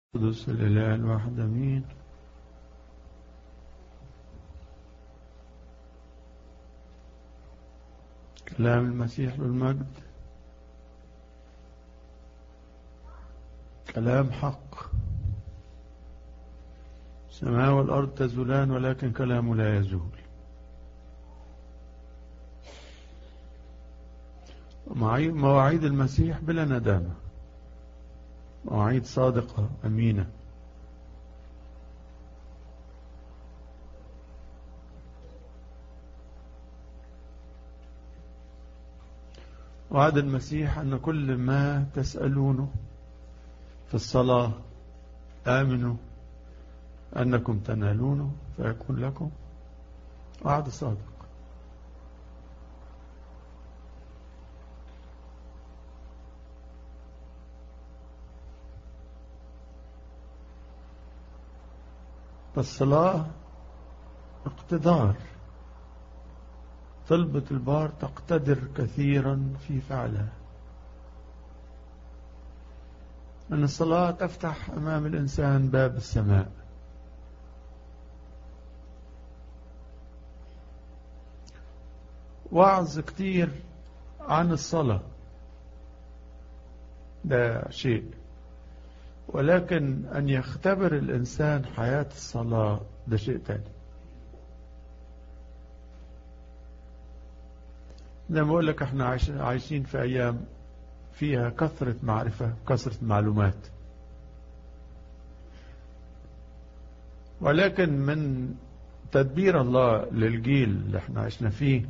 قدس الإله الواحد أمين كلام المسيح بالمجد كلام حق السماء والأرض تزولان ولكن كلامه لا يزول مواعيد المسيح بلا ندامه مواعيد صادقة أمينة وعد المسيح أن كل ما تسألونه في الصلاة آمنوا أنكم تنالونه فيكون لكم وعد صادق فالصلاة اقتدار طلبة البار تقتدر كثيرا في فعلها أن الصلاة تفتح أمام الإنسان باب السماء وعظ كتير عن الصلاة ده شيء ولكن أن يختبر الإنسان حياة الصلاة ده شيء تاني زي ما أقول لك احنا عايشين في أيام فيها كثرة معرفة كثرة معلومات ولكن من تدبير الله للجيل اللي احنا عشنا فيه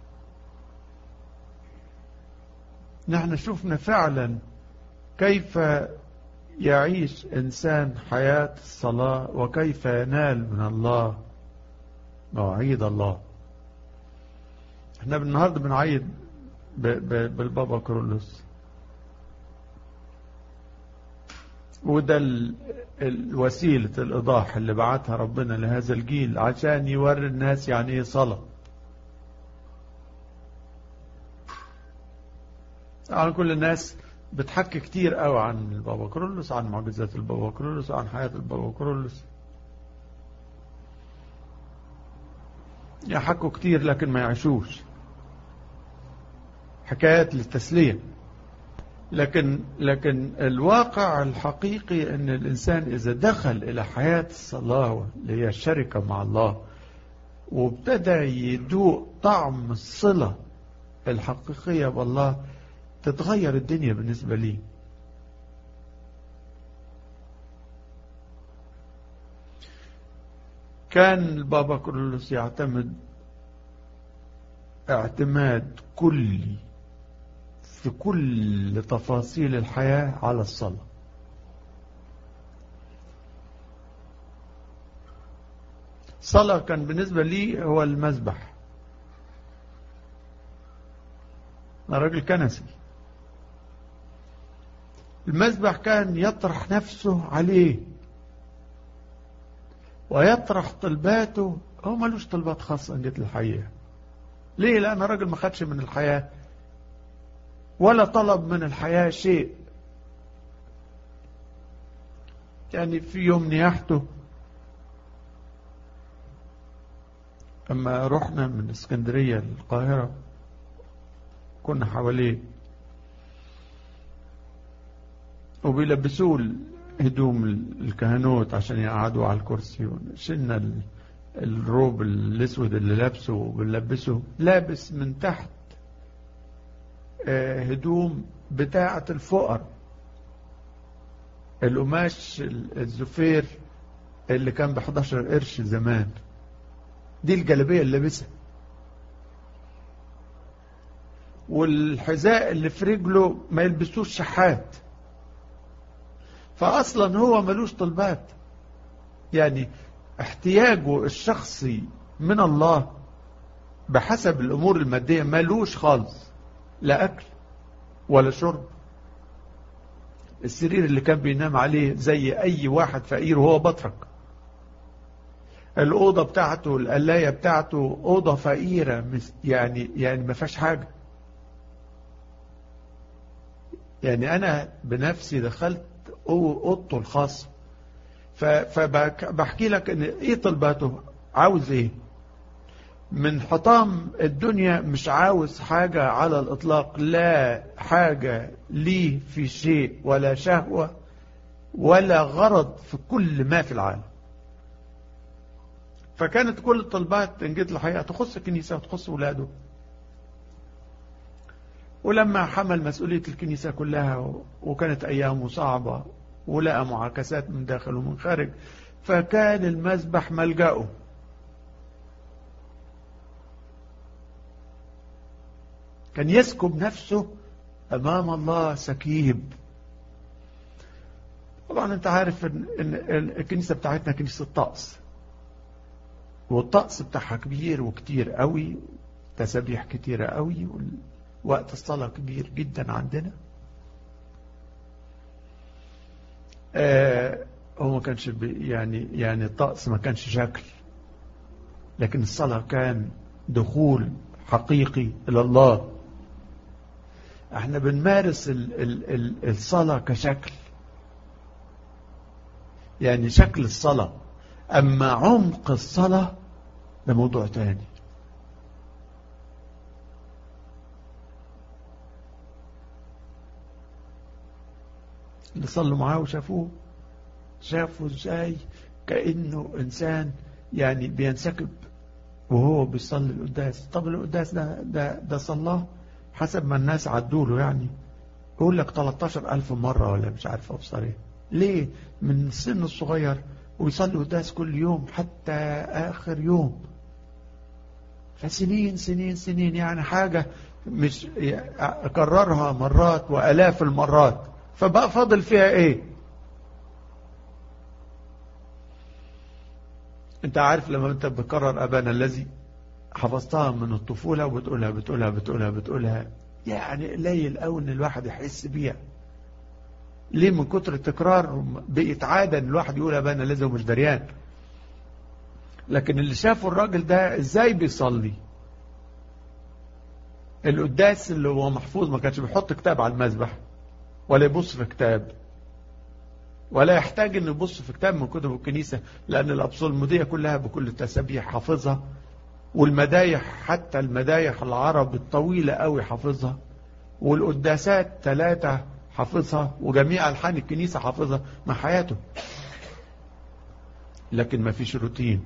نحن شفنا فعلا كيف يعيش إنسان حياة الصلاة وكيف ينال من الله مواعيد الله احنا النهاردة بنعيد بالبابا كرولوس وده الوسيلة الإيضاح اللي بعتها ربنا لهذا الجيل عشان يوري الناس يعني ايه صلاة على كل الناس بتحكي كتير قوي عن البابا كرولوس عن معجزات البابا كرولوس عن حياة البابا كرولوس يحكوا كتير لكن ما يعيشوش حكايات للتسلية لكن لكن الواقع الحقيقي ان الانسان اذا دخل الى حياة الصلاة اللي هي الشركة مع الله وابتدى يدوق طعم الصلة الحقيقية بالله تتغير الدنيا بالنسبة لي كان البابا كرولوس يعتمد اعتماد كلي في كل تفاصيل الحياة على الصلاة الصلاة كان بالنسبة لي هو المذبح أنا راجل كنسي المذبح كان يطرح نفسه عليه ويطرح طلباته هو ملوش طلبات خاصة ان جت الحياة ليه لأن راجل ما خدش من الحياة ولا طلب من الحياة شيء يعني في يوم نياحته أما رحنا من اسكندرية للقاهرة كنا حواليه وبيلبسوه هدوم الكهنوت عشان يقعدوا على الكرسي شلنا الروب الاسود اللي لابسه وبنلبسه لابس من تحت هدوم بتاعة الفقر القماش الزفير اللي كان ب 11 قرش زمان دي الجلابيه اللي لابسها والحذاء اللي في رجله ما يلبسوش شحات فأصلا هو ملوش طلبات يعني احتياجه الشخصي من الله بحسب الأمور المادية ملوش خالص لا أكل ولا شرب السرير اللي كان بينام عليه زي أي واحد فقير وهو بطرك الأوضة بتاعته القلاية بتاعته أوضة فقيرة يعني يعني ما فيهاش حاجة يعني أنا بنفسي دخلت أوضته الخاصة فبحكي لك ان ايه طلباته عاوز ايه من حطام الدنيا مش عاوز حاجة على الإطلاق لا حاجة ليه في شيء ولا شهوة ولا غرض في كل ما في العالم فكانت كل الطلبات إن جيت الحقيقة تخص الكنيسة وتخص ولاده ولما حمل مسؤولية الكنيسة كلها وكانت أيامه صعبة ولقى معاكسات من داخل ومن خارج فكان المذبح ملجأه كان يسكب نفسه أمام الله سكيب طبعا انت عارف ان, إن الكنيسة بتاعتنا كنيسة الطقس والطقس بتاعها كبير وكتير قوي تسابيح كتيرة قوي وقت الصلاة كبير جدا عندنا آه هو ما كانش يعني يعني الطقس ما كانش شكل لكن الصلاة كان دخول حقيقي إلى الله احنا بنمارس ال ال ال الصلاة كشكل يعني شكل الصلاة أما عمق الصلاة ده موضوع تاني اللي صلوا معاه وشافوه شافوا ازاي كأنه إنسان يعني بينسكب وهو بيصلي القداس طب القداس ده ده ده صلاه حسب ما الناس عدوا له يعني يقول لك 13 ألف مرة ولا مش عارف أبصر ايه ليه من السن الصغير ويصلي قداس كل يوم حتى آخر يوم فسنين سنين سنين يعني حاجة مش أكررها مرات وألاف المرات فبقى فاضل فيها ايه انت عارف لما انت بتكرر أبانا الذي حفظتها من الطفولة وبتقولها بتقولها بتقولها بتقولها يعني قليل قوي ان الواحد يحس بيها ليه من كتر التكرار بقت عادة ان الواحد يقول ابانا لازم مش دريان لكن اللي شافوا الراجل ده ازاي بيصلي القداس اللي هو محفوظ ما كانش بيحط كتاب على المذبح ولا يبص في كتاب ولا يحتاج انه يبص في كتاب من كتب الكنيسة لان الابصلمودية كلها بكل التسابيح حافظها والمدايح حتى المدايح العرب الطويلة قوي حافظها والقداسات ثلاثة حافظها وجميع ألحان الكنيسة حافظها مع حياته لكن ما فيش روتين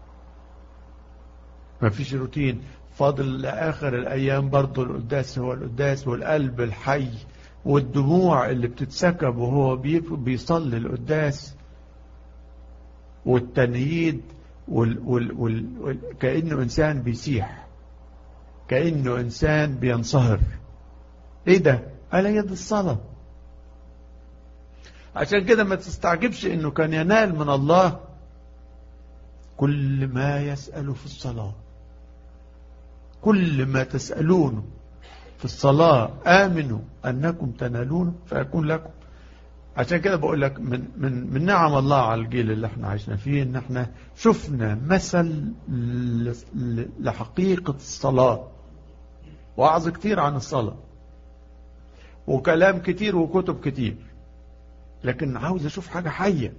ما فيش روتين فاضل لآخر الأيام برضه القداس هو القداس والقلب الحي والدموع اللي بتتسكب وهو بيصلي القداس والتنهيد وال وال وال كأنه إنسان بيسيح كأنه إنسان بينصهر إيه ده؟ على يد الصلاة عشان كده ما تستعجبش إنه كان ينال من الله كل ما يسأله في الصلاة كل ما تسألونه في الصلاة آمنوا أنكم تنالون فيكون لكم عشان كده بقول لك من من من نعم الله على الجيل اللي احنا عايشنا فيه ان احنا شفنا مثل لحقيقة الصلاة وعظ كتير عن الصلاة وكلام كتير وكتب كتير لكن عاوز اشوف حاجة حية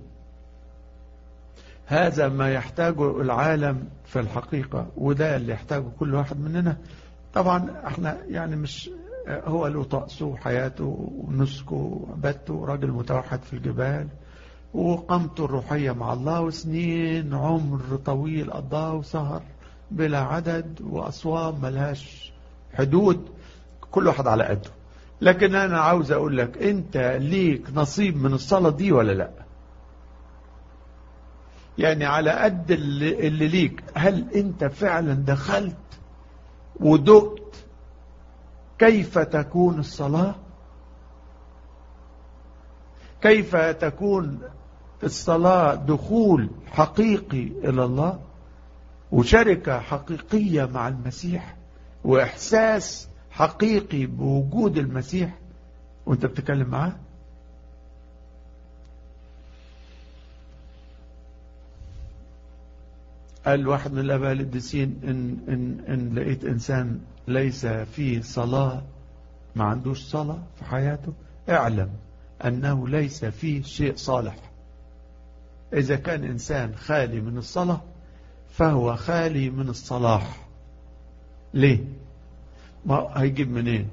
هذا ما يحتاجه العالم في الحقيقة وده اللي يحتاجه كل واحد مننا طبعا احنا يعني مش هو له طقسه وحياته ونسكه وعبادته راجل متوحد في الجبال وقامته الروحية مع الله وسنين عمر طويل قضاه وسهر بلا عدد وأصوام ملهاش حدود كل واحد على قده لكن أنا عاوز أقول لك أنت ليك نصيب من الصلاة دي ولا لا يعني على قد اللي, اللي ليك هل أنت فعلا دخلت ودقت كيف تكون الصلاة كيف تكون الصلاة دخول حقيقي إلى الله وشركة حقيقية مع المسيح وإحساس حقيقي بوجود المسيح وانت بتتكلم معاه قال واحد من الآباء القديسين إن, إن, إن لقيت إنسان ليس فيه صلاة ما عندوش صلاة في حياته اعلم أنه ليس فيه شيء صالح إذا كان إنسان خالي من الصلاة فهو خالي من الصلاح ليه ما هيجيب منين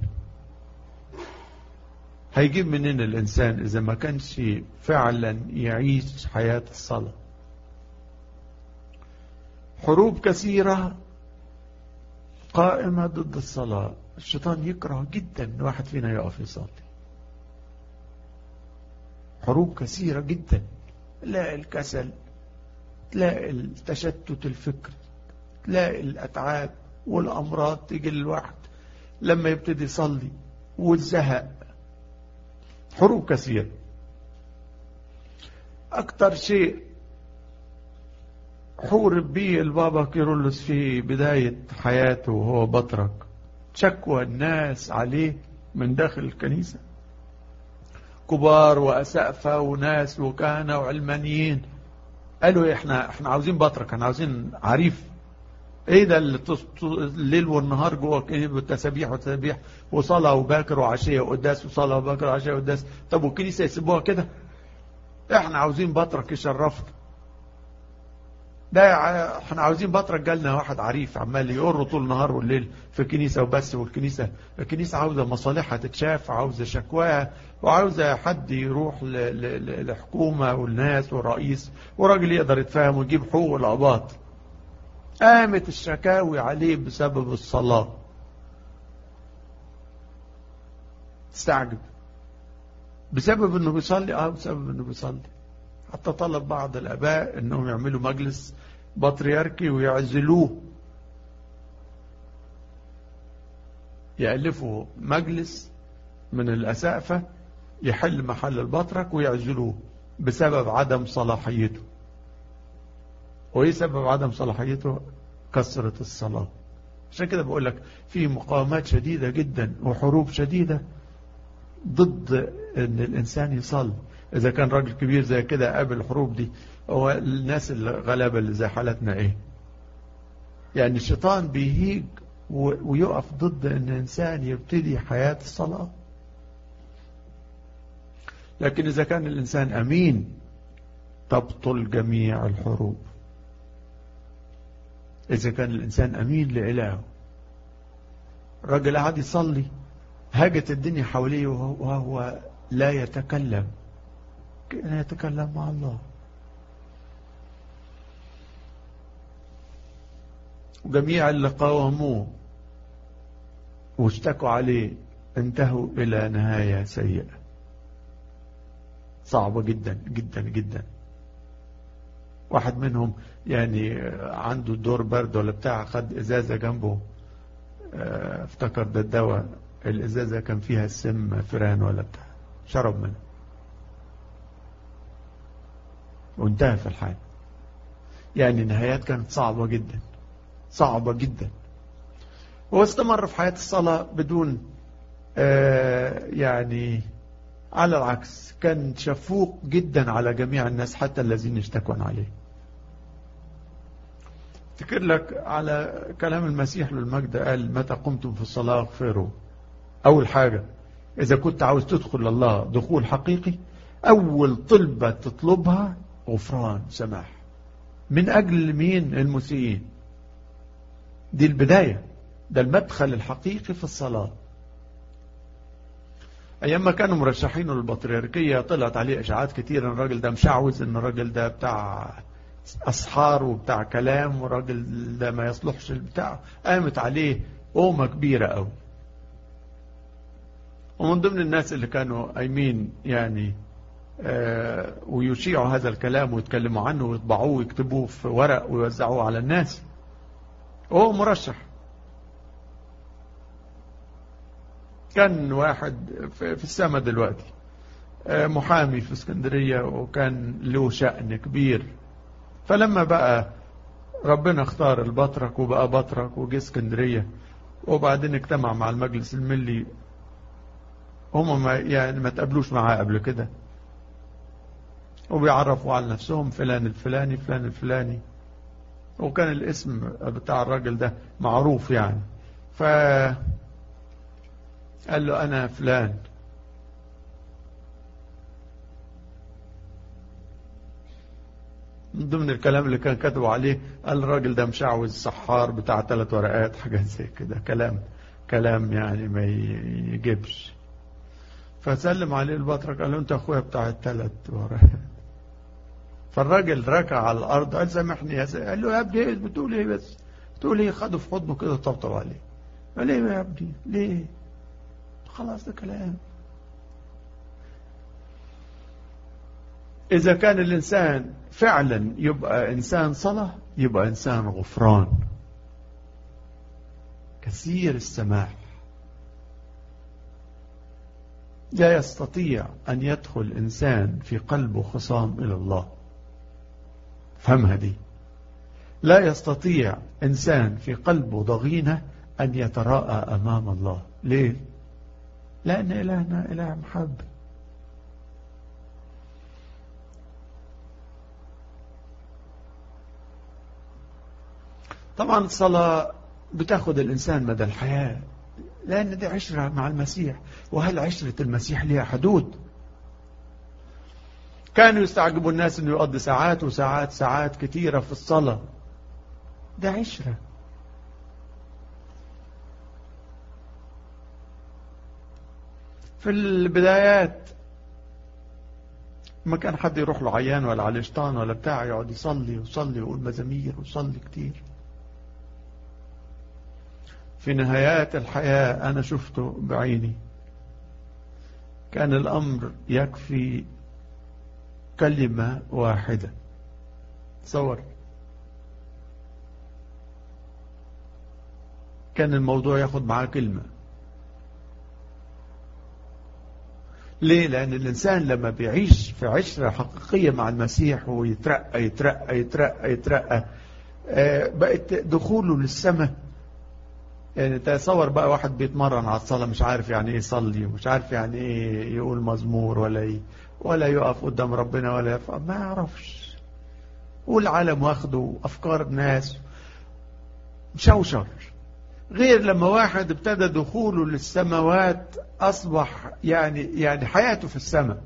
هيجيب منين الإنسان إذا ما كانش فعلا يعيش حياة الصلاة حروب كثيرة قائمة ضد الصلاة الشيطان يكره جدا واحد فينا يقف يصلي حروب كثيرة جدا تلاقي الكسل تلاقي التشتت الفكري تلاقي الأتعاب والأمراض تيجي للواحد لما يبتدي يصلي والزهق حروب كثيرة أكتر شيء حورب به البابا كيرلس في بداية حياته وهو بطرك شكوى الناس عليه من داخل الكنيسة كبار وأسقفة وناس وكهنة وعلمانيين قالوا احنا احنا عاوزين بطرك احنا عاوزين عريف ايه ده اللي الليل والنهار جوه بالتسابيح وتسابيح وصلاه وباكر وعشيه وقداس وصلاه وباكر وعشيه وقداس طب والكنيسه يسيبوها كده احنا عاوزين بطرك يشرفنا ده احنا عاوزين بطرك جالنا واحد عريف عمال يقر طول النهار والليل في الكنيسة وبس والكنيسة الكنيسة عاوزة مصالحها تتشاف عاوزة شكواها وعاوزة حد يروح للحكومة والناس والرئيس وراجل يقدر يتفاهم ويجيب حقوق الأباط قامت الشكاوي عليه بسبب الصلاة تستعجب بسبب انه بيصلي اه بسبب انه بيصلي حتى طلب بعض الاباء انهم يعملوا مجلس بطريركي ويعزلوه يألفوا مجلس من الأسقفة يحل محل البطرك ويعزلوه بسبب عدم صلاحيته وإيه سبب عدم صلاحيته كثرة الصلاة عشان كده بقول لك في مقاومات شديدة جدا وحروب شديدة ضد ان الانسان يصلي اذا كان راجل كبير زي كده قابل الحروب دي هو الناس الغلابة اللي زي حالتنا ايه يعني الشيطان بيهيج ويقف ضد ان الانسان يبتدي حياة الصلاة لكن اذا كان الانسان امين تبطل جميع الحروب إذا كان الإنسان أمين لإلهه الراجل قاعد يصلي هاجت الدنيا حواليه وهو لا يتكلم كأنه يتكلم مع الله وجميع اللي قاوموه واشتكوا عليه انتهوا إلى نهاية سيئة صعبة جدا جدا جدا واحد منهم يعني عنده دور برد ولا بتاع خد ازازه جنبه افتكر ده الدواء الازازه كان فيها السم فران ولا بتاع شرب منه وانتهى في الحال يعني نهايات كانت صعبه جدا صعبه جدا هو استمر في حياه الصلاه بدون يعني على العكس كان شفوق جدا على جميع الناس حتى الذين يشتكون عليه افتكر لك على كلام المسيح للمجد قال متى قمتم في الصلاة اغفروا أول حاجة إذا كنت عاوز تدخل الله دخول حقيقي أول طلبة تطلبها غفران سماح من أجل مين المسيئين دي البداية ده المدخل الحقيقي في الصلاة أيام ما كانوا مرشحينه للبطريركية طلعت عليه إشاعات كتير إن الراجل ده مشعوذ إن الراجل ده بتاع أسحار وبتاع كلام والراجل ده ما يصلحش البتاع قامت عليه قومة كبيرة قوي ومن ضمن الناس اللي كانوا قايمين يعني آه ويشيعوا هذا الكلام ويتكلموا عنه ويطبعوه ويكتبوه في ورق ويوزعوه على الناس هو مرشح كان واحد في السماء دلوقتي آه محامي في اسكندرية وكان له شأن كبير فلما بقى ربنا اختار البطرك وبقى بطرك وجه اسكندرية وبعدين اجتمع مع المجلس الملي هم ما يعني ما تقابلوش معاه قبل كده وبيعرفوا على نفسهم فلان الفلاني فلان الفلاني وكان الاسم بتاع الراجل ده معروف يعني ف قال له انا فلان من ضمن الكلام اللي كان كاتبه عليه قال الراجل ده مشعوذ سحار بتاع ثلاث ورقات حاجات زي كده كلام كلام يعني ما يجيبش فسلم عليه البطرك قال له انت اخويا بتاع الثلاث ورقات فالراجل ركع على الارض قال سامحني يا سيدي قال له يا ابني بتقول ايه بس بتقول ايه خده في حضنه كده طبطب عليه قال ايه يا ابني ليه خلاص ده كلام إذا كان الإنسان فعلا يبقى إنسان صلاة يبقى إنسان غفران كثير السماح لا يستطيع أن يدخل إنسان في قلبه خصام إلى الله فهمها دي لا يستطيع إنسان في قلبه ضغينة أن يتراءى أمام الله ليه؟ لأن إلهنا إله محبة طبعا الصلاة بتاخد الإنسان مدى الحياة لأن دي عشرة مع المسيح وهل عشرة المسيح لها حدود كانوا يستعجبوا الناس أنه يقضي ساعات وساعات ساعات كثيرة في الصلاة ده عشرة في البدايات ما كان حد يروح له عيان ولا على شيطان ولا بتاع يقعد يصلي ويصلي ويقول مزامير ويصلي كتير في نهايات الحياة أنا شفته بعيني كان الأمر يكفي كلمة واحدة تصور كان الموضوع ياخد معاه كلمة ليه لأن الإنسان لما بيعيش في عشرة حقيقية مع المسيح ويترقى يترقى يترقى يترقى بقت دخوله للسماء يعني تصور بقى واحد بيتمرن على الصلاة مش عارف يعني ايه يصلي ومش عارف يعني ايه يقول مزمور ولا ايه ولا يقف قدام ربنا ولا يفعل ما يعرفش والعالم واخده افكار الناس مشوشر غير لما واحد ابتدى دخوله للسماوات اصبح يعني يعني حياته في السماء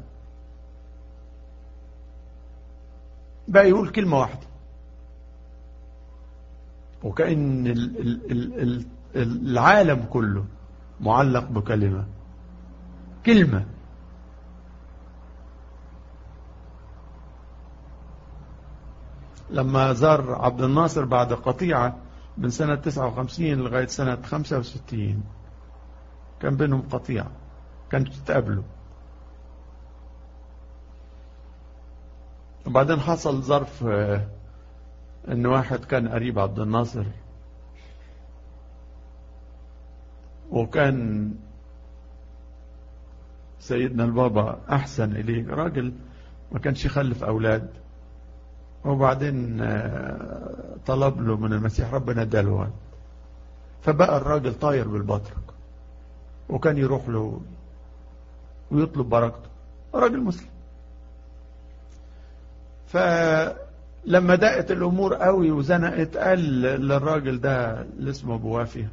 بقى يقول كلمة واحدة وكأن ال ال ال العالم كله معلق بكلمة كلمة لما زار عبد الناصر بعد قطيعة من سنة 59 لغاية سنة 65 كان بينهم قطيعة كانت تتقابلوا وبعدين حصل ظرف ان واحد كان قريب عبد الناصر وكان سيدنا البابا احسن اليه راجل ما كانش يخلف اولاد وبعدين طلب له من المسيح ربنا اداله ولد فبقى الراجل طاير بالبطرك وكان يروح له ويطلب بركته راجل مسلم فلما دقت الامور قوي وزنقت قال للراجل ده اللي اسمه ابو وافيه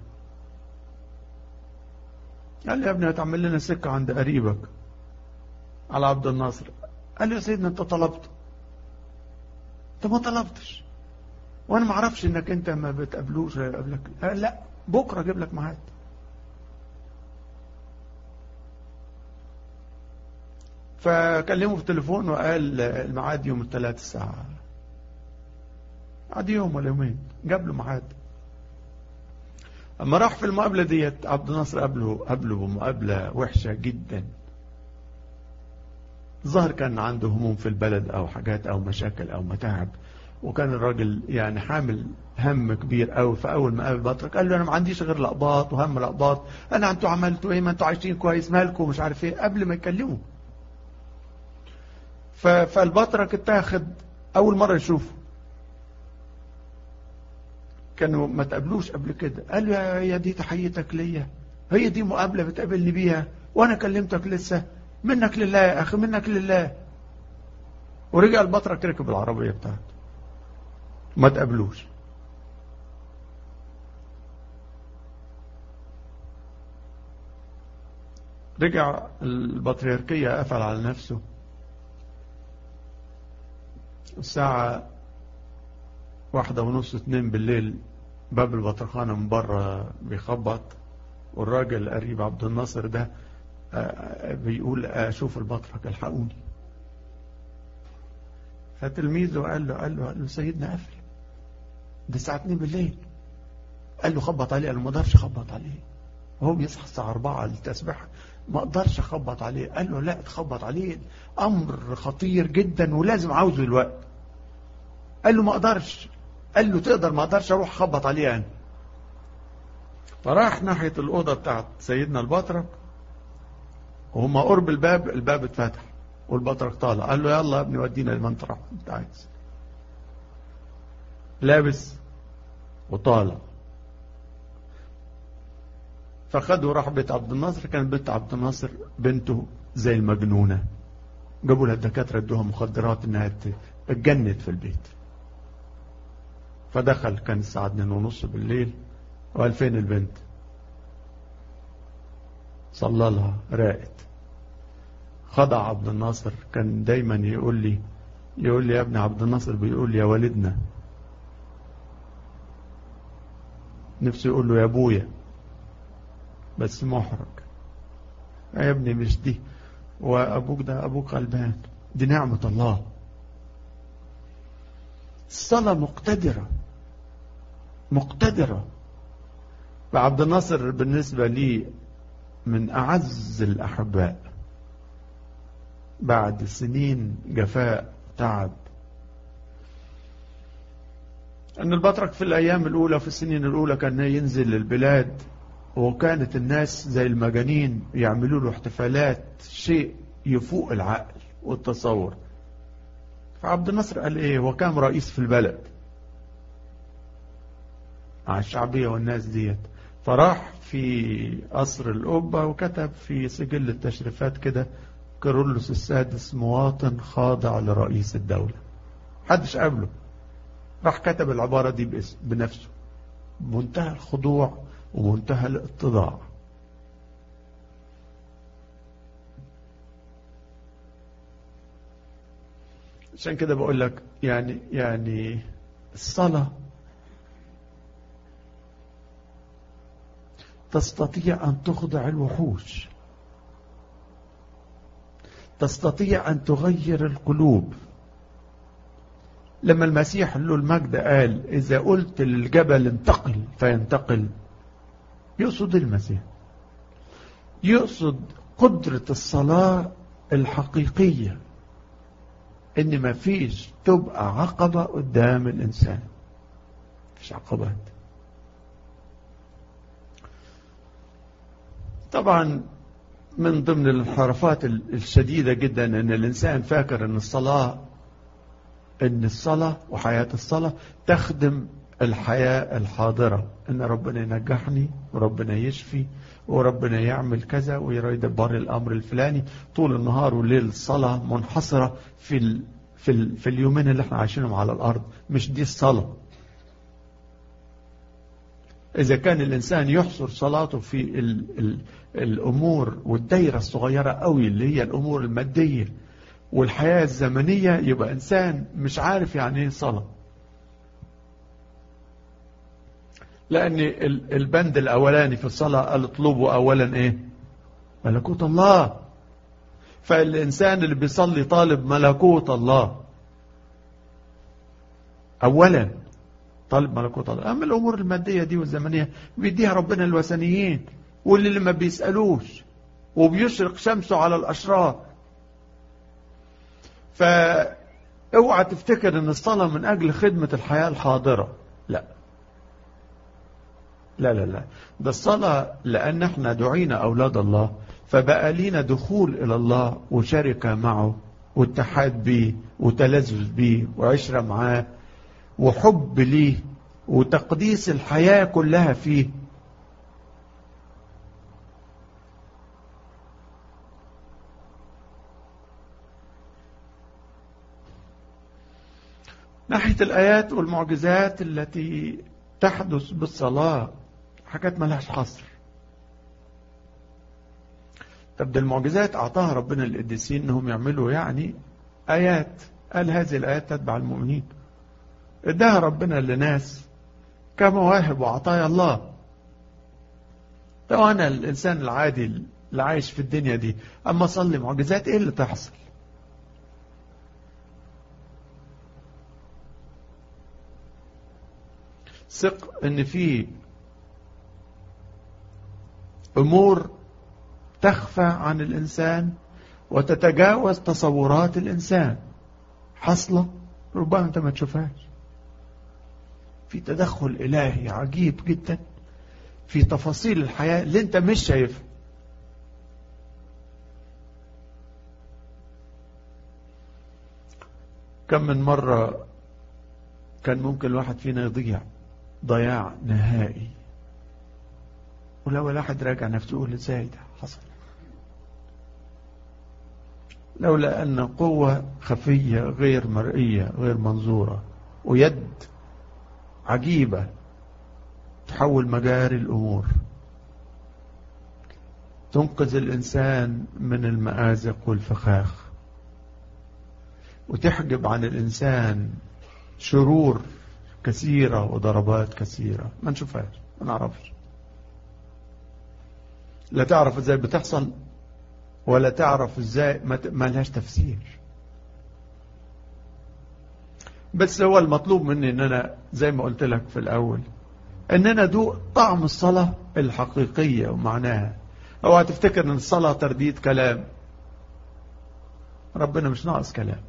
قال لي يا ابني هتعمل لنا سكة عند قريبك على عبد الناصر قال لي يا سيدنا انت طلبت انت ما طلبتش وانا ما اعرفش انك انت ما بتقابلوش قبلك قال لا بكره اجيب لك ميعاد فكلمه في التليفون وقال الميعاد يوم الثلاث الساعة عاد يوم ولا يومين جاب له ميعاد اما راح في المقابلة ديت عبد الناصر قابله قابله بمقابلة وحشة جدا ظهر كان عنده هموم في البلد او حاجات او مشاكل او متاعب وكان الراجل يعني حامل هم كبير قوي فاول ما قابل بطرك قال له انا ما عنديش غير لقباط وهم لقباط انا انتوا عملتوا ايه ما انتوا عايشين كويس مالكم مش عارف ايه قبل ما يكلموا فالبطرك اتاخد اول مره يشوفه كانوا ما تقابلوش قبل كده قال له هي دي تحيتك ليا هي دي مقابله بتقابلني بيها وانا كلمتك لسه منك لله يا اخي منك لله ورجع البطرك ركب العربيه بتاعته ما تقابلوش رجع البطريركية قفل على نفسه الساعة واحدة ونص اتنين بالليل باب البطرخانة من بره بيخبط والراجل قريب عبد الناصر ده بيقول اشوف البطرك الحقوني فتلميذه قال له قال له قال له سيدنا قفل دي الساعة 2 بالليل قال له خبط عليه قال له ما اقدرش اخبط عليه وهو بيصحى الساعة 4 للتسبيح ما اقدرش اخبط عليه قال له لا تخبط عليه امر خطير جدا ولازم عاوزه الوقت قال له ما اقدرش قال له تقدر ما اقدرش اروح اخبط عليه انا فراح ناحية الأوضة بتاعت سيدنا البطرك وهم قرب الباب الباب اتفتح والبطرك طالع قال له يلا يا ابني ودينا المنطرة انت عايز لابس وطالع فخدوا راح بيت عبد الناصر كان بيت عبد الناصر بنته زي المجنونة جابوا لها الدكاترة ادوها مخدرات انها اتجنت في البيت فدخل كان الساعة 2 ونص بالليل وقال فين البنت صلى لها راقت خضع عبد الناصر كان دايما يقول لي يقول لي يا ابن عبد الناصر بيقول لي يا والدنا نفسه يقول له يا ابويا بس محرج يا ابني مش دي وابوك ده ابوك غلبان دي نعمة الله الصلاة مقتدرة مقتدرة فعبد الناصر بالنسبة لي من أعز الأحباء بعد سنين جفاء تعب أن البطرك في الأيام الأولى في السنين الأولى كان ينزل للبلاد وكانت الناس زي المجانين يعملوا له احتفالات شيء يفوق العقل والتصور فعبد الناصر قال ايه وكان رئيس في البلد مع الشعبية والناس ديت فراح في قصر القبة وكتب في سجل التشريفات كده كيرلس السادس مواطن خاضع لرئيس الدولة حدش قابله راح كتب العبارة دي باسم بنفسه بمنتهى الخضوع ومنتهى الاتضاع عشان كده بقول لك يعني يعني الصلاة تستطيع أن تخضع الوحوش تستطيع أن تغير القلوب لما المسيح له المجد قال إذا قلت للجبل انتقل فينتقل يقصد المسيح يقصد قدرة الصلاة الحقيقية ان ما فيش تبقى عقبة قدام الانسان مفيش عقبات طبعا من ضمن الانحرافات الشديدة جدا ان الانسان فاكر ان الصلاة ان الصلاة وحياة الصلاة تخدم الحياة الحاضرة ان ربنا ينجحني وربنا يشفي وربنا يعمل كذا ويدبر الامر الفلاني طول النهار والليل الصلاة منحصرة في ال في ال في اليومين اللي احنا عايشينهم على الارض مش دي الصلاة اذا كان الانسان يحصر صلاته في ال ال الامور والدايرة الصغيرة قوي اللي هي الامور المادية والحياة الزمنية يبقى انسان مش عارف يعني ايه صلاة لأن البند الأولاني في الصلاة قال اطلبوا أولا إيه ملكوت الله فالإنسان اللي بيصلي طالب ملكوت الله أولا طالب ملكوت الله أما الأمور المادية دي والزمنية بيديها ربنا الوثنيين واللي ما بيسألوش وبيشرق شمسه على الأشرار فاوعى تفتكر ان الصلاة من أجل خدمة الحياة الحاضرة لا لا لا لا ده الصلاة لأن احنا دعينا أولاد الله فبقى لينا دخول إلى الله وشركة معه واتحاد بيه وتلذذ بيه وعشرة معاه وحب ليه وتقديس الحياة كلها فيه ناحية الآيات والمعجزات التي تحدث بالصلاة حاجات ملهاش حصر طب ده المعجزات أعطاها ربنا للقديسين إنهم يعملوا يعني آيات قال هذه الآيات تتبع المؤمنين اداها ربنا لناس كمواهب وعطايا الله لو انا الانسان العادي اللي عايش في الدنيا دي اما اصلي معجزات ايه اللي تحصل ثق ان في امور تخفى عن الانسان وتتجاوز تصورات الانسان حصلة ربما انت ما تشوفهاش في تدخل الهي عجيب جدا في تفاصيل الحياة اللي انت مش شايفها كم من مرة كان ممكن الواحد فينا يضيع ضياع نهائي ولو الواحد راجع نفسه يقول ازاي ده حصل لولا أن قوة خفية غير مرئية غير منظورة ويد عجيبة تحول مجاري الأمور تنقذ الإنسان من المآزق والفخاخ وتحجب عن الإنسان شرور كثيرة وضربات كثيرة ما نشوفهاش ما نعرفش لا تعرف ازاي بتحصل ولا تعرف ازاي ما لهاش تفسير بس هو المطلوب مني ان انا زي ما قلت لك في الاول ان انا ادوق طعم الصلاة الحقيقية ومعناها اوعى تفتكر ان الصلاة ترديد كلام ربنا مش ناقص كلام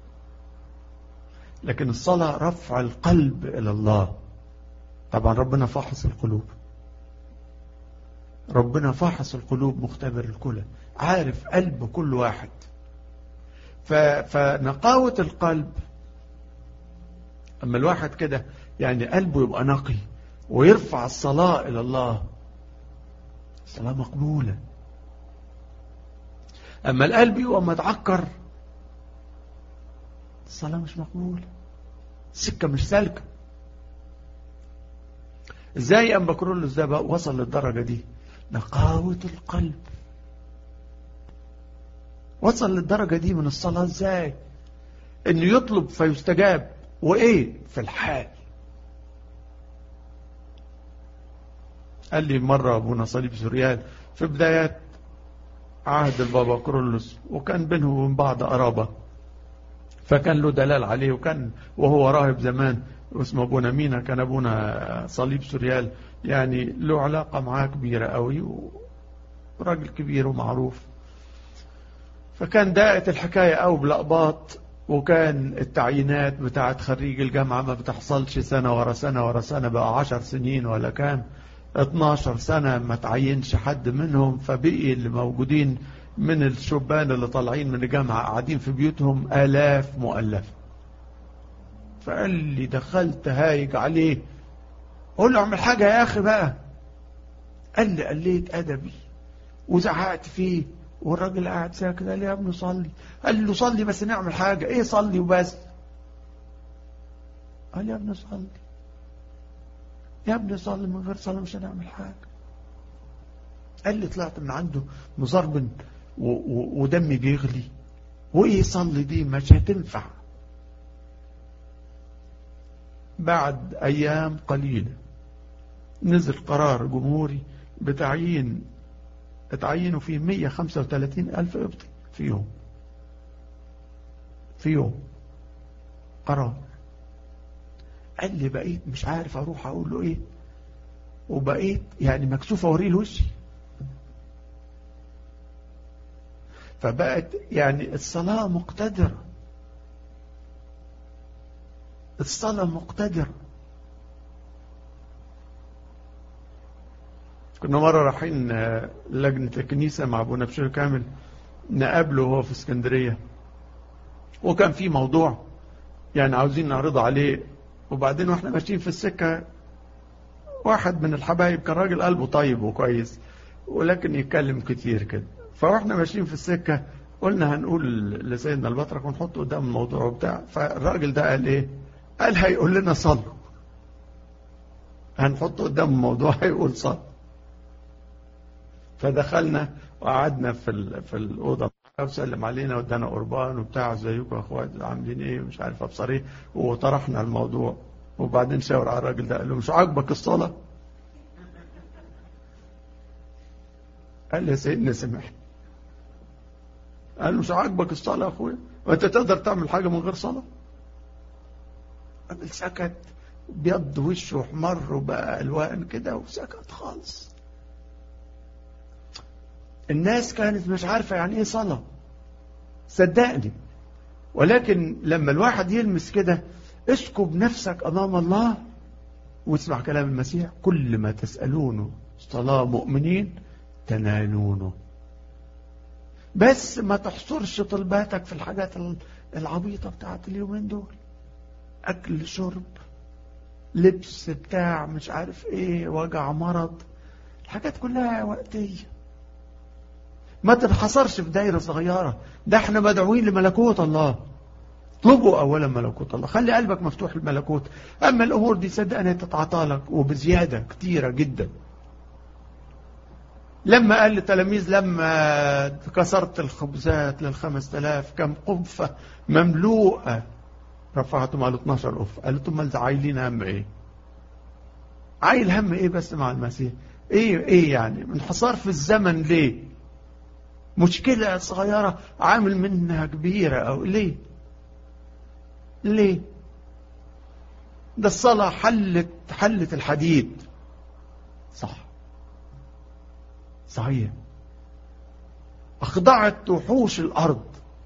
لكن الصلاة رفع القلب الى الله طبعا ربنا فحص القلوب ربنا فحص القلوب مختبر الكلى عارف قلب كل واحد فنقاوة القلب أما الواحد كده يعني قلبه يبقى نقي ويرفع الصلاة إلى الله الصلاة مقبولة أما القلب يبقى متعكر الصلاة مش مقبولة السكة مش سالكة ازاي أم بكرولوس ده بقى وصل للدرجة دي نقاوة القلب وصل للدرجة دي من الصلاة ازاي انه يطلب فيستجاب وايه في الحال قال لي مرة ابونا صليب سوريال في بدايات عهد البابا كرولوس وكان بينه وبين بعض قرابة فكان له دلال عليه وكان وهو راهب زمان واسمه ابونا مينا كان ابونا صليب سوريال يعني له علاقة معاه كبيرة قوي وراجل كبير ومعروف فكان داقت الحكاية أو بلقباط وكان التعيينات بتاعت خريج الجامعة ما بتحصلش سنة ورا سنة ورا سنة بقى عشر سنين ولا كام 12 سنة ما تعينش حد منهم فبقي اللي موجودين من الشبان اللي طالعين من الجامعة قاعدين في بيوتهم آلاف مؤلفة فقال لي دخلت هايج عليه قول له اعمل حاجة يا أخي بقى قال لي قليت أدبي وزعقت فيه والراجل قاعد ساكت قال لي يا ابني صلي قال له صلي بس نعمل حاجة ايه صلي وبس قال لي يا ابني صلي يا ابني صلي من غير صلاة مش هنعمل حاجة قال لي طلعت من عنده مزربن ودمي بيغلي وايه صلي دي مش هتنفع بعد ايام قليلة نزل قرار جمهوري بتعيين اتعينوا فيه 135 ألف قبطي في يوم في يوم قرار قال لي بقيت مش عارف أروح أقول له إيه وبقيت يعني مكسوف أوريه وشي فبقت يعني الصلاة مقتدرة الصلاة مقتدرة كنا مرة رايحين لجنة الكنيسة مع أبونا بشير كامل نقابله وهو في اسكندرية وكان في موضوع يعني عاوزين نعرضه عليه وبعدين واحنا ماشيين في السكة واحد من الحبايب كان راجل قلبه طيب وكويس ولكن يتكلم كتير كده فاحنا ماشيين في السكة قلنا هنقول لسيدنا البطرك ونحطه قدام الموضوع وبتاع فالراجل ده قال ايه قال هيقول لنا صلوا هنحطه قدام الموضوع هيقول صلوا فدخلنا وقعدنا في في الأوضة سلم علينا ودانا قربان وبتاع ازيكم يا اخوات عاملين ايه مش عارف ابصر ايه وطرحنا الموضوع وبعدين شاور على الراجل ده قال له مش عاجبك الصلاه قال لي يا سيدنا سمحت قال له مش عاجبك الصلاه يا اخويا وانت تقدر تعمل حاجه من غير صلاه قال سكت بيض وشه واحمر وبقى الوان كده وسكت خالص الناس كانت مش عارفة يعني ايه صلاة صدقني ولكن لما الواحد يلمس كده اسكب نفسك امام الله واسمع كلام المسيح كل ما تسألونه صلاة مؤمنين تنالونه بس ما تحصرش طلباتك في الحاجات العبيطة بتاعت اليومين دول أكل شرب لبس بتاع مش عارف ايه وجع مرض الحاجات كلها وقتيه ما تنحصرش في دايرة صغيرة ده احنا مدعوين لملكوت الله اطلبوا اولا ملكوت الله خلي قلبك مفتوح للملكوت اما الامور دي صدقني تتعطى لك وبزيادة كتيرة جدا لما قال للتلاميذ لما كسرت الخبزات للخمس تلاف كم قفة مملوءة رفعتم على 12 قفة قالوا ثم عايلين هم ايه عايل هم ايه بس مع المسيح ايه ايه يعني انحصار في الزمن ليه مشكلة صغيرة عامل منها كبيرة أو ليه ليه ده الصلاة حلت حلت الحديد صح صحيح أخضعت وحوش الأرض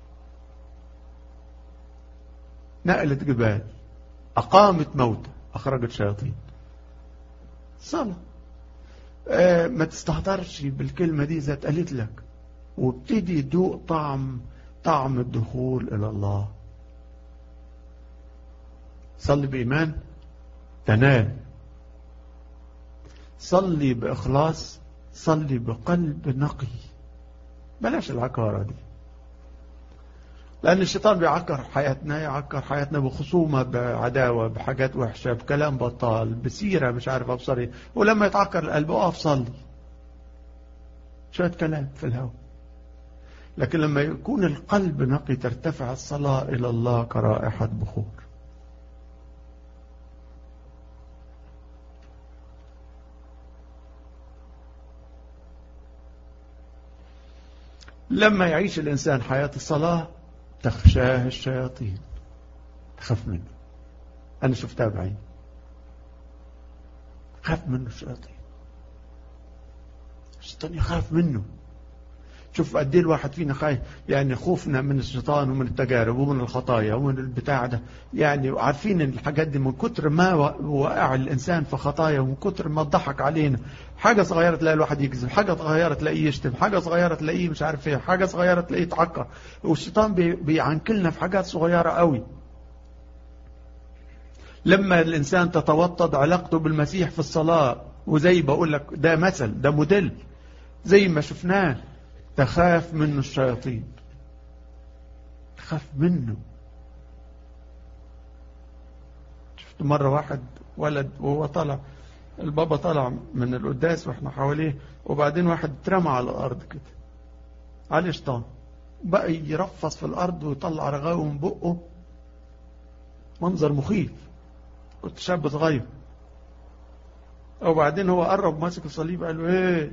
نقلت جبال أقامت موتى أخرجت شياطين صلاة آه ما تستهترش بالكلمة دي إذا اتقالت لك وابتدي دوق طعم طعم الدخول إلى الله صلي بإيمان تنال صلي بإخلاص صلي بقلب نقي بلاش العكارة دي لأن الشيطان بيعكر حياتنا يعكر حياتنا بخصومة بعداوة بحاجات وحشة بكلام بطال بسيرة مش عارف أبصري ولما يتعكر القلب أقف صلي شوية كلام في الهواء لكن لما يكون القلب نقي ترتفع الصلاة إلى الله كرائحة بخور لما يعيش الإنسان حياة الصلاة تخشاه الشياطين تخاف منه أنا شفتها بعيني خاف منه الشياطين الشيطان يخاف منه شوف قد ايه الواحد فينا خايف يعني خوفنا من الشيطان ومن التجارب ومن الخطايا ومن البتاع ده يعني عارفين ان الحاجات دي من كتر ما وقع الانسان في خطايا ومن كتر ما ضحك علينا حاجه صغيره تلاقي الواحد يكذب حاجه صغيره تلاقيه يشتم حاجه صغيره تلاقيه مش عارف ايه حاجه صغيره تلاقيه يتعكر والشيطان بي بيعنكلنا في حاجات صغيره قوي لما الانسان تتوطد علاقته بالمسيح في الصلاه وزي بقول لك ده مثل ده موديل زي ما شفناه تخاف منه الشياطين تخاف منه شفت مرة واحد ولد وهو طالع البابا طالع من القداس واحنا حواليه وبعدين واحد اترمى على الارض كده عليه شيطان بقى يرفص في الارض ويطلع رغاوي من بقه منظر مخيف كنت شاب صغير وبعدين هو قرب ماسك الصليب قال له ايه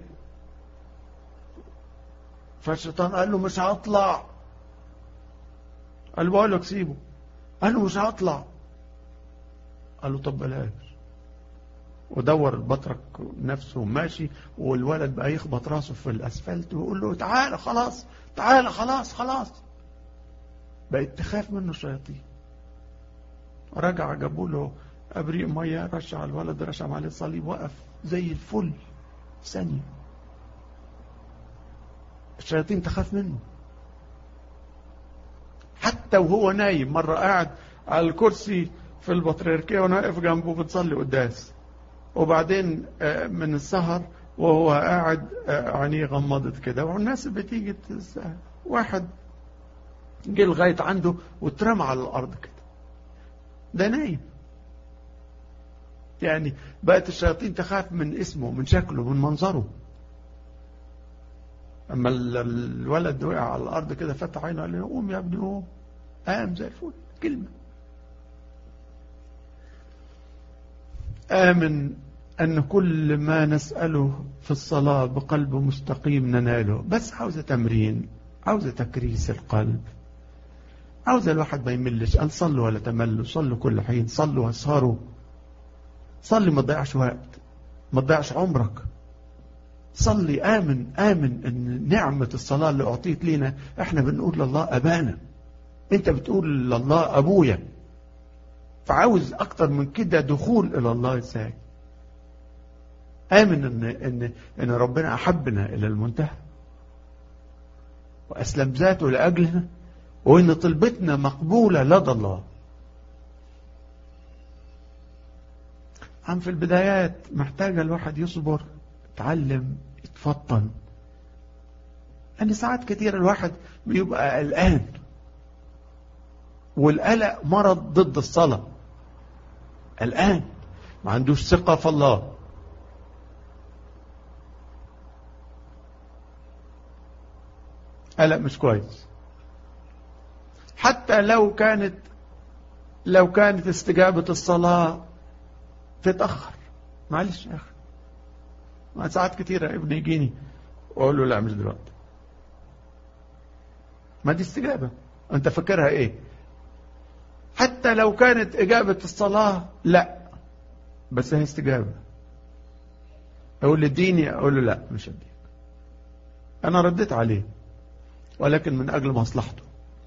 فالشيطان قال له مش هطلع قال له بقول لك سيبه قال له مش هطلع قال له طب بلاش ودور البطرك نفسه ماشي والولد بقى يخبط راسه في الاسفلت ويقول له تعالى خلاص تعالى خلاص خلاص بقت تخاف منه الشياطين رجع جابوا له ابريق ميه رشع الولد رشم عليه الصليب وقف زي الفل ثانيه الشياطين تخاف منه حتى وهو نايم مرة قاعد على الكرسي في البطريركية وانا واقف جنبه بتصلي قداس وبعدين من السهر وهو قاعد عينيه غمضت كده والناس بتيجي واحد جه لغاية عنده واترمى على الأرض كده ده نايم يعني بقت الشياطين تخاف من اسمه من شكله من منظره اما الولد وقع على الارض كده فتح عينه قال له قوم يا ابني قوم قام زي الفل كلمه آمن أن كل ما نسأله في الصلاة بقلب مستقيم نناله بس عاوزة تمرين عاوزة تكريس القلب عاوزة الواحد ما يملش قال صلوا ولا تملوا صلوا كل حين صلوا واسهروا صلي ما تضيعش وقت ما تضيعش عمرك صلي آمن آمن أن نعمة الصلاة اللي أعطيت لنا احنا بنقول لله أبانا انت بتقول لله أبويا فعاوز أكتر من كده دخول إلى الله إزاي آمن إن, إن, إن ربنا أحبنا إلى المنتهى وأسلم ذاته لأجلنا وإن طلبتنا مقبولة لدى الله عم في البدايات محتاجة الواحد يصبر يتعلم يتفطن أن ساعات كتير الواحد بيبقى قلقان والقلق مرض ضد الصلاة قلقان ما عندوش ثقة في الله قلق مش كويس حتى لو كانت لو كانت استجابة الصلاة تتأخر معلش يا أخي ما ساعات كتيرة ابني يجيني وأقول له لا مش دلوقتي ما دي استجابة أنت فاكرها إيه حتى لو كانت إجابة الصلاة لا بس هي استجابة أقول اديني أقول له لا مش اديك أنا رديت عليه ولكن من أجل مصلحته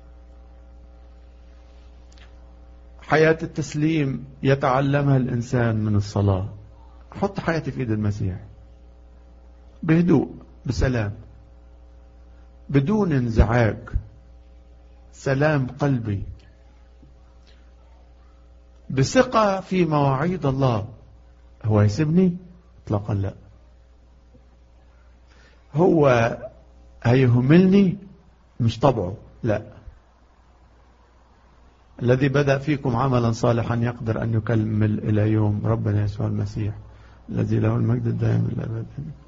حياة التسليم يتعلمها الإنسان من الصلاة حط حياتي في إيد المسيح بهدوء بسلام بدون انزعاج سلام قلبي بثقة في مواعيد الله هو يسيبني اطلاقا لا هو هيهملني مش طبعه لا الذي بدأ فيكم عملا صالحا يقدر أن يكمل إلى يوم ربنا يسوع المسيح الذي له المجد الدائم الأبد